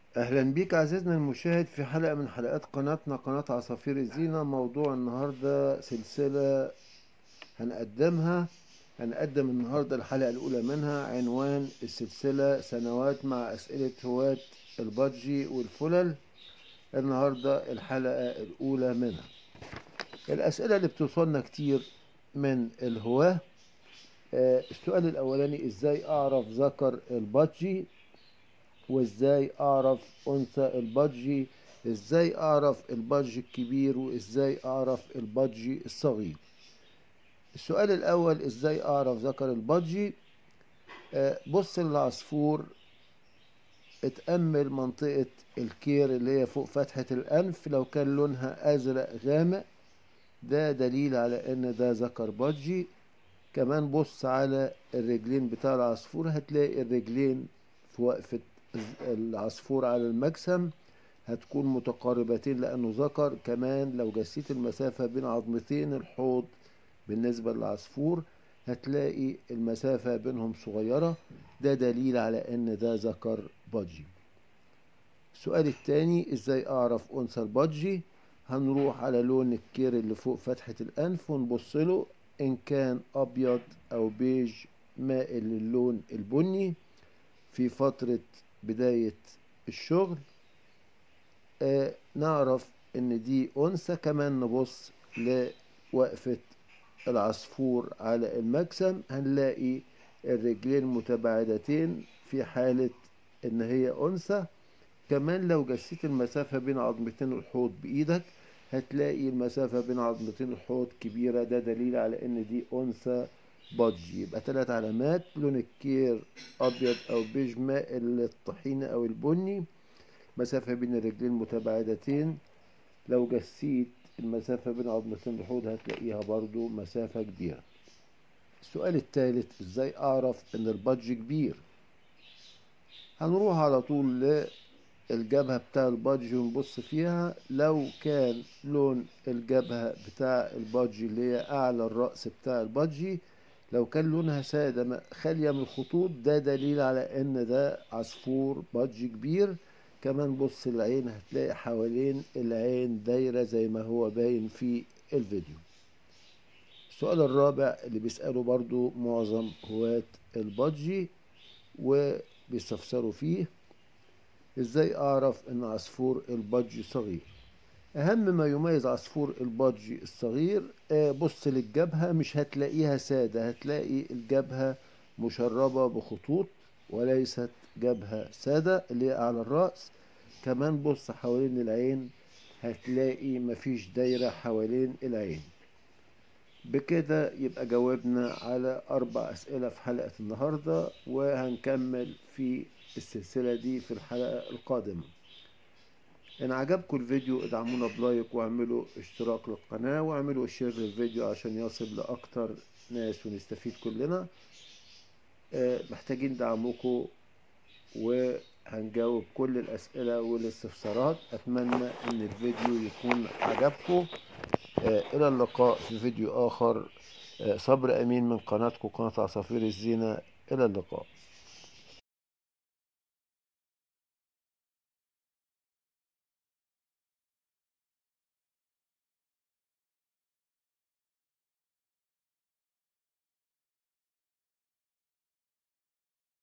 اهلا بيك عزيزنا المشاهد في حلقة من حلقات قناتنا قناة عصافير الزينة موضوع النهاردة سلسلة هنقدمها هنقدم النهاردة الحلقة الاولى منها عنوان السلسلة سنوات مع اسئلة هواة البادجي والفلل النهاردة الحلقة الاولى منها الاسئلة اللي بتوصلنا كتير من الهواة آه، السؤال الاولاني ازاي اعرف ذكر البادجي وازاي اعرف انثى البادجي ازاي اعرف البادجي الكبير وازاي اعرف البادجي الصغير السؤال الاول ازاي اعرف ذكر البادجي آه، بص للعصفور اتأمل منطقة الكير اللي هي فوق فتحة الأنف لو كان لونها أزرق غامق ده دليل على إن ده ذكر بادجي كمان بص على الرجلين بتاع العصفور هتلاقي الرجلين في وقفة العصفور على المجسم هتكون متقاربتين لأنه ذكر كمان لو جسيت المسافة بين عظمتين الحوض بالنسبة للعصفور هتلاقي المسافة بينهم صغيرة ده دليل على ان ده ذكر بادجي السؤال التاني ازاي اعرف انثى البادجي هنروح على لون الكير اللي فوق فتحة الانف ونبص له ان كان ابيض او بيج مائل للون البني في فترة بداية الشغل آه نعرف ان دي انثى كمان نبص لوقفة العصفور على المجسم هنلاقي الرجلين متباعدتين في حالة ان هي انثى كمان لو جسيت المسافة بين عظمتين الحوض بايدك هتلاقي المسافة بين عظمتين الحوض كبيرة ده دليل على ان دي انثى بادجي يبقى ثلاث علامات لون الكير ابيض او بيج مائل للطحينة او البني مسافة بين الرجلين متباعدتين لو جسيت المسافة بين عظمتين الحوض هتلاقيها برضو مسافة كبيرة السؤال الثالث ازاي اعرف ان البادج كبير هنروح على طول للجبهة بتاع البادج ونبص فيها لو كان لون الجبهة بتاع البادج اللي هي اعلى الرأس بتاع البادجي لو كان لونها سادة خالية من الخطوط ده دليل على ان ده عصفور بادج كبير كمان بص العين هتلاقي حوالين العين دايرة زي ما هو باين في الفيديو السؤال الرابع اللي بيسأله برضو معظم هواة البادجي وبيستفسروا فيه ازاي اعرف ان عصفور البادجي صغير اهم ما يميز عصفور البادجي الصغير بص للجبهة مش هتلاقيها سادة هتلاقي الجبهة مشربة بخطوط وليست جبهة سادة اللي هي على الرأس كمان بص حوالين العين هتلاقي مفيش دايرة حوالين العين بكده يبقى جاوبنا على أربع أسئلة في حلقة النهاردة وهنكمل في السلسلة دي في الحلقة القادمة إن عجبكم الفيديو ادعمونا بلايك واعملوا اشتراك للقناة واعملوا شير للفيديو عشان يصل لأكتر ناس ونستفيد كلنا محتاجين دعمكم وهنجاوب كل الأسئلة والاستفسارات أتمنى أن الفيديو يكون عجبكم إلى اللقاء في فيديو آخر صبر أمين من قناتكم قناة عصافير الزينة إلى اللقاء